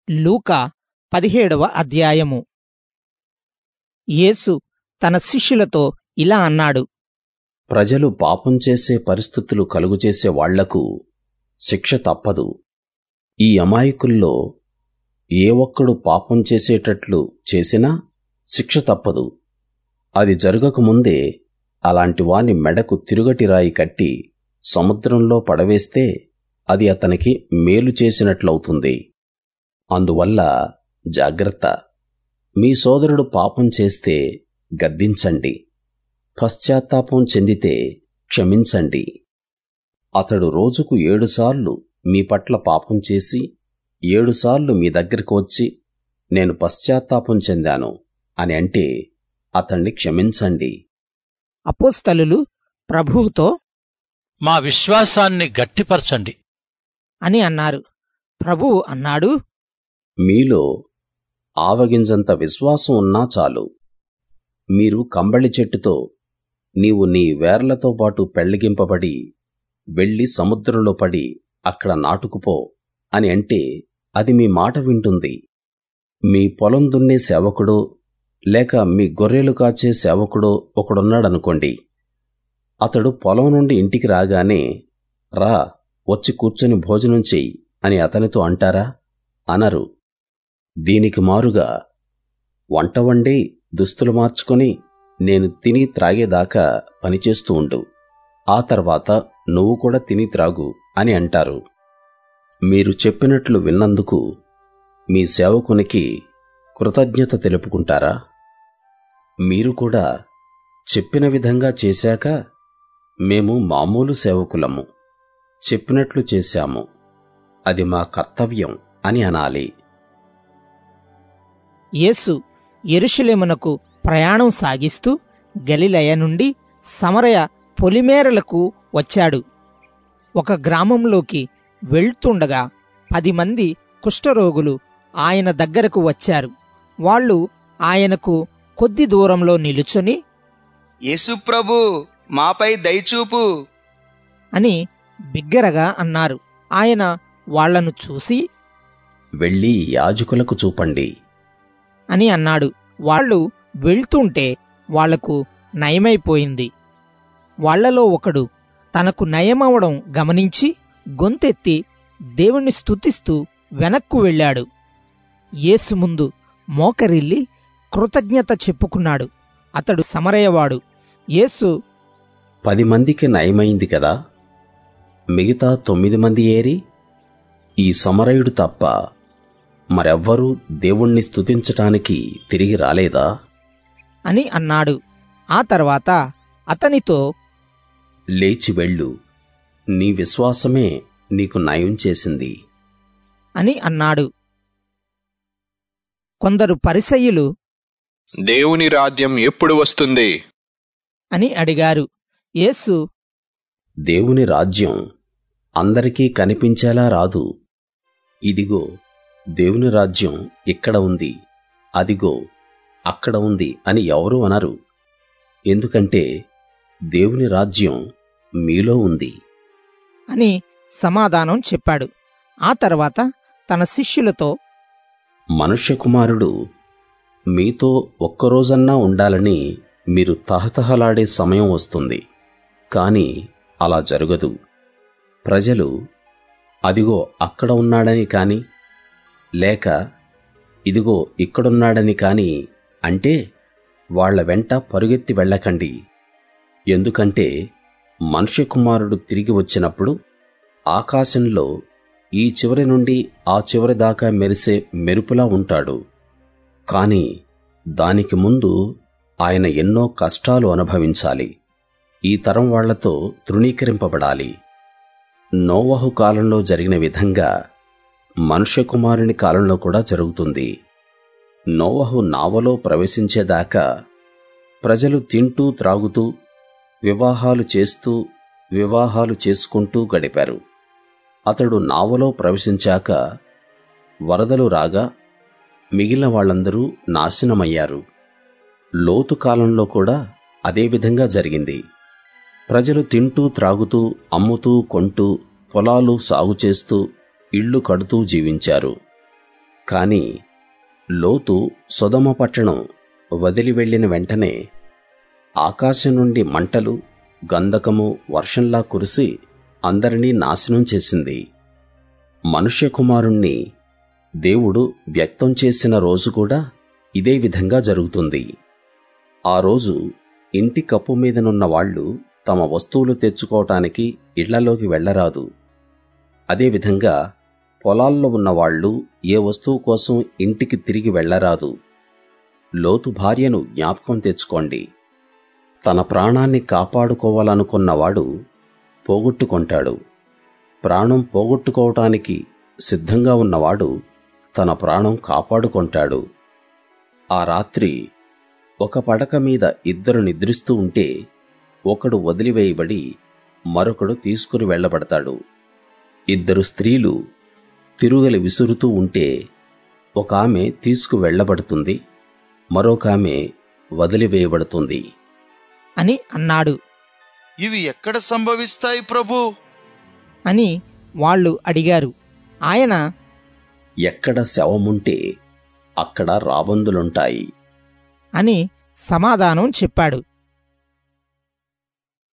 లూకా పదిహేడవ అధ్యాయము యేసు తన శిష్యులతో ఇలా అన్నాడు ప్రజలు పాపం చేసే పరిస్థితులు కలుగుచేసే వాళ్లకు శిక్ష తప్పదు ఈ అమాయకుల్లో ఏ ఒక్కడు పాపం చేసేటట్లు చేసినా శిక్ష తప్పదు అది జరగకముందే అలాంటి వాని మెడకు తిరుగటి రాయి కట్టి సముద్రంలో పడవేస్తే అది అతనికి మేలు చేసినట్లవుతుంది అందువల్ల జాగ్రత్త మీ సోదరుడు పాపం చేస్తే గద్దించండి పశ్చాత్తాపం చెందితే క్షమించండి అతడు రోజుకు ఏడుసార్లు మీ పట్ల పాపం చేసి ఏడుసార్లు మీ దగ్గరికి వచ్చి నేను పశ్చాత్తాపం చెందాను అని అంటే అతణ్ణి క్షమించండి అపోస్తలులు ప్రభువుతో మా విశ్వాసాన్ని గట్టిపరచండి అని అన్నారు ప్రభువు అన్నాడు మీలో ఆవగింజంత విశ్వాసం ఉన్నా చాలు మీరు కంబళి చెట్టుతో నీవు నీ వేర్లతో పాటు పెళ్లిగింపబడి వెళ్ళి సముద్రంలో పడి అక్కడ నాటుకుపో అని అంటే అది మీ మాట వింటుంది మీ పొలం దున్నే సేవకుడో లేక మీ గొర్రెలు కాచే సేవకుడో ఒకడున్నాడనుకోండి అతడు పొలం నుండి ఇంటికి రాగానే రా వచ్చి కూర్చొని భోజనం చెయ్యి అని అతనితో అంటారా అనరు దీనికి మారుగా వంట వండి దుస్తులు మార్చుకొని నేను తిని త్రాగేదాకా పనిచేస్తూ ఉండు ఆ తర్వాత నువ్వు కూడా తిని త్రాగు అని అంటారు మీరు చెప్పినట్లు విన్నందుకు మీ సేవకునికి కృతజ్ఞత తెలుపుకుంటారా మీరు కూడా చెప్పిన విధంగా చేశాక మేము మామూలు సేవకులము చెప్పినట్లు చేశాము అది మా కర్తవ్యం అని అనాలి యేసు యెరూషలేమునకు ప్రయాణం సాగిస్తూ గలిలయ నుండి సమరయ పొలిమేరలకు వచ్చాడు ఒక గ్రామంలోకి వెళ్తుండగా పది మంది కుష్ఠరోగులు ఆయన దగ్గరకు వచ్చారు వాళ్ళు ఆయనకు కొద్ది దూరంలో నిలుచొని యేసు ప్రభు మాపై దయచూపు అని బిగ్గరగా అన్నారు ఆయన వాళ్ళను చూసి వెళ్ళి యాజకులకు చూపండి అని అన్నాడు వాళ్ళు వెళ్తుంటే వాళ్లకు నయమైపోయింది వాళ్ళలో ఒకడు తనకు నయమవడం గమనించి గొంతెత్తి దేవుణ్ణి స్తుతిస్తూ వెనక్కు వెళ్ళాడు యేసు ముందు మోకరిల్లి కృతజ్ఞత చెప్పుకున్నాడు అతడు సమరయవాడు యేసు పది మందికి నయమైంది కదా మిగతా తొమ్మిది మంది ఏరి ఈ సమరయుడు తప్ప మరెవ్వరూ దేవుణ్ణి స్తుతించటానికి తిరిగి రాలేదా అని అన్నాడు ఆ తర్వాత అతనితో లేచి వెళ్ళు నీ విశ్వాసమే నీకు నయం చేసింది అని అన్నాడు కొందరు పరిసయ్యులు దేవుని రాజ్యం ఎప్పుడు వస్తుంది అని అడిగారు యేసు దేవుని రాజ్యం అందరికీ కనిపించేలా రాదు ఇదిగో దేవుని రాజ్యం ఇక్కడ ఉంది అదిగో అక్కడ ఉంది అని ఎవరూ అనరు ఎందుకంటే దేవుని రాజ్యం మీలో ఉంది అని సమాధానం చెప్పాడు ఆ తర్వాత తన శిష్యులతో మనుష్య కుమారుడు మీతో ఒక్కరోజన్నా ఉండాలని మీరు తహతహలాడే సమయం వస్తుంది కాని అలా జరగదు ప్రజలు అదిగో అక్కడ ఉన్నాడని కాని లేక ఇదిగో ఇక్కడున్నాడని కాని అంటే వాళ్ళ వెంట పరుగెత్తి వెళ్ళకండి ఎందుకంటే మనుష్య కుమారుడు తిరిగి వచ్చినప్పుడు ఆకాశంలో ఈ చివరి నుండి ఆ చివరి దాకా మెరిసే మెరుపులా ఉంటాడు కాని దానికి ముందు ఆయన ఎన్నో కష్టాలు అనుభవించాలి ఈ తరం వాళ్లతో తృణీకరింపబడాలి నోవహు కాలంలో జరిగిన విధంగా మనుష్య కుమారుని కాలంలో కూడా జరుగుతుంది నోవహు నావలో ప్రవేశించేదాకా ప్రజలు తింటూ త్రాగుతూ వివాహాలు చేస్తూ వివాహాలు చేసుకుంటూ గడిపారు అతడు నావలో ప్రవేశించాక వరదలు రాగా మిగిలిన వాళ్ళందరూ నాశనమయ్యారు లోతు కాలంలో కూడా అదే విధంగా జరిగింది ప్రజలు తింటూ త్రాగుతూ అమ్ముతూ కొంటూ పొలాలు సాగు చేస్తూ ఇళ్ళు కడుతూ జీవించారు కాని లోతు సొదమ పట్టణం వదిలి వెళ్ళిన వెంటనే ఆకాశం నుండి మంటలు గంధకము వర్షంలా కురిసి అందరినీ నాశనం చేసింది మనుష్య కుమారుణ్ణి దేవుడు వ్యక్తం చేసిన రోజు కూడా ఇదే విధంగా జరుగుతుంది ఆ రోజు ఇంటి కప్పు మీదనున్న వాళ్ళు తమ వస్తువులు తెచ్చుకోవటానికి ఇళ్లలోకి వెళ్ళరాదు అదేవిధంగా పొలాల్లో ఉన్నవాళ్ళు ఏ వస్తువు కోసం ఇంటికి తిరిగి వెళ్ళరాదు లోతు భార్యను జ్ఞాపకం తెచ్చుకోండి తన ప్రాణాన్ని కాపాడుకోవాలనుకున్నవాడు పోగొట్టుకొంటాడు ప్రాణం పోగొట్టుకోవటానికి సిద్ధంగా ఉన్నవాడు తన ప్రాణం కాపాడుకొంటాడు ఆ రాత్రి ఒక పడక మీద ఇద్దరు నిద్రిస్తూ ఉంటే ఒకడు వదిలివేయబడి మరొకడు తీసుకుని వెళ్ళబడతాడు ఇద్దరు స్త్రీలు తిరుగలి విసురుతూ ఉంటే ఒక ఆమె తీసుకు వెళ్ళబడుతుంది మరొకామె వదిలివేయబడుతుంది అని అన్నాడు ఇవి ఎక్కడ సంభవిస్తాయి ప్రభు అని వాళ్ళు అడిగారు ఆయన ఎక్కడ శవముంటే అక్కడ రాబందులుంటాయి అని సమాధానం చెప్పాడు